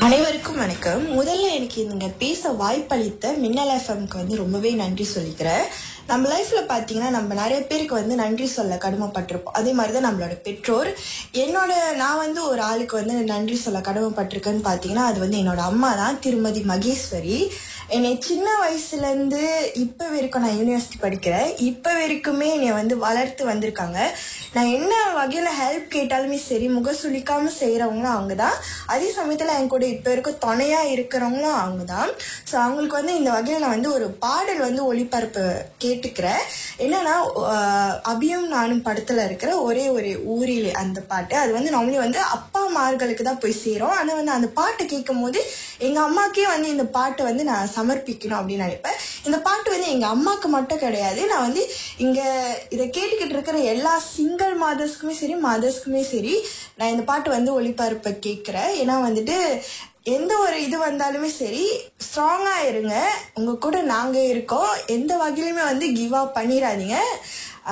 அனைவருக்கும் வணக்கம் முதல்ல எனக்கு இங்க பேச வாய்ப்பளித்த மின்னல் எஃப்எம்க்கு வந்து ரொம்பவே நன்றி சொல்லிக்கிறேன் நம்ம லைஃப்ல பாத்தீங்கன்னா நம்ம நிறைய பேருக்கு வந்து நன்றி சொல்ல கடமைப்பட்டிருப்போம் அதே மாதிரி தான் நம்மளோட பெற்றோர் என்னோட நான் வந்து ஒரு ஆளுக்கு வந்து நன்றி சொல்ல கடமைப்பட்டிருக்கேன்னு பாத்தீங்கன்னா அது வந்து என்னோட அம்மா தான் திருமதி மகேஸ்வரி என்னை சின்ன வயசுல இருந்து இப்ப வரைக்கும் நான் யூனிவர்சிட்டி படிக்கிறேன் இப்ப வரைக்குமே என்னை வந்து வளர்த்து வந்திருக்காங்க நான் என்ன வகையில ஹெல்ப் கேட்டாலுமே சரி முக சுளிக்காம செய்யறவங்களும் அவங்க தான் அதே சமயத்துல என் கூட இப்ப வரைக்கும் துணையா இருக்கிறவங்களும் அவங்க தான் ஸோ அவங்களுக்கு வந்து இந்த வகையில நான் வந்து ஒரு பாடல் வந்து ஒளிபரப்பு கேட்டுக்கிறேன் என்னன்னா ஆஹ், அபியும் நானும் படத்துல இருக்கிற ஒரே ஒரு ஊரிலே அந்த பாட்டு அது வந்து நார்மலி வந்து அப்பா அம்மார்களுக்கு தான் போய் சேரும் ஆனா வந்து அந்த பாட்டு கேட்கும் போது எங்க அம்மாக்கே வந்து இந்த பாட்டு வந்து நான் சமர்ப்பிக்கணும் அப்படின்னு நினைப்பேன் இந்த பாட்டு வந்து எங்க அம்மாக்கு மட்டும் கிடையாது நான் வந்து இங்க இதை கேட்டுக்கிட்டு இருக்கிற எல்லா சிங்கிள் மாதர்ஸ்க்குமே சரி மதர்ஸ்க்குமே சரி நான் இந்த பாட்டு வந்து ஒளிபரப்ப கேட்கிறேன் ஏன்னா வந்துட்டு எந்த ஒரு இது வந்தாலுமே சரி ஸ்ட்ராங்கா இருங்க உங்க கூட நாங்க இருக்கோம் எந்த வகையிலுமே வந்து கிவ் அப் பண்ணிடாதீங்க